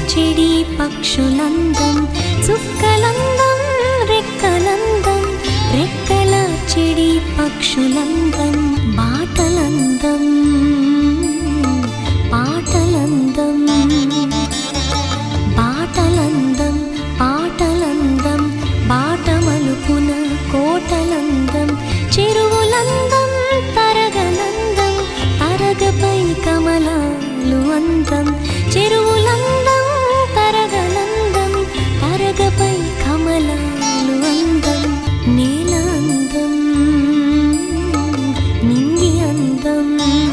చెడి పక్షులందం చుక్కలందం రెక్కలందం రెక్కల చెడి పక్షులందం బాటలందం పాటలందం బాటలందం పాటలందం బాటమలుపున కోటలందం చెరువులందం తరగలందం తరగపై కమలాలు అందం చెరువులందం తరగలందం తరగపై కమలాలు అందం నేల అందం నింగి అందం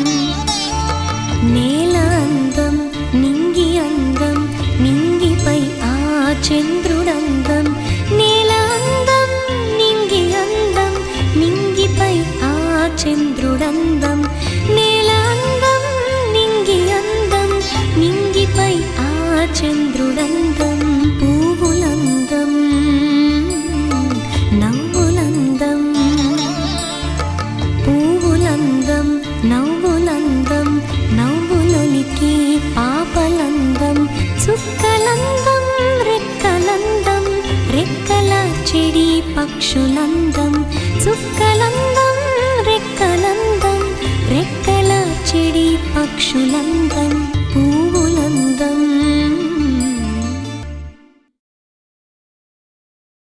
నేల అందం నింగి అందం నింగిపై ఆ చంద్రుడందం నేల అందం నింగి అందం నింగిపై ఆ చంద్రుడందం నేల అందం నింగి అందం నింగిపై ఆ చంద్రుడందం పువ్వులందం నవ్వులందం పువ్వులందం నవ్వులందం నవ్వులొలికి పాపలందం చుక్కలందం రెక్కలందం రెక్కల చెడి పక్షులందం చుక్కలందం రెక్కలందం రెక్కల చెడి పక్షులందం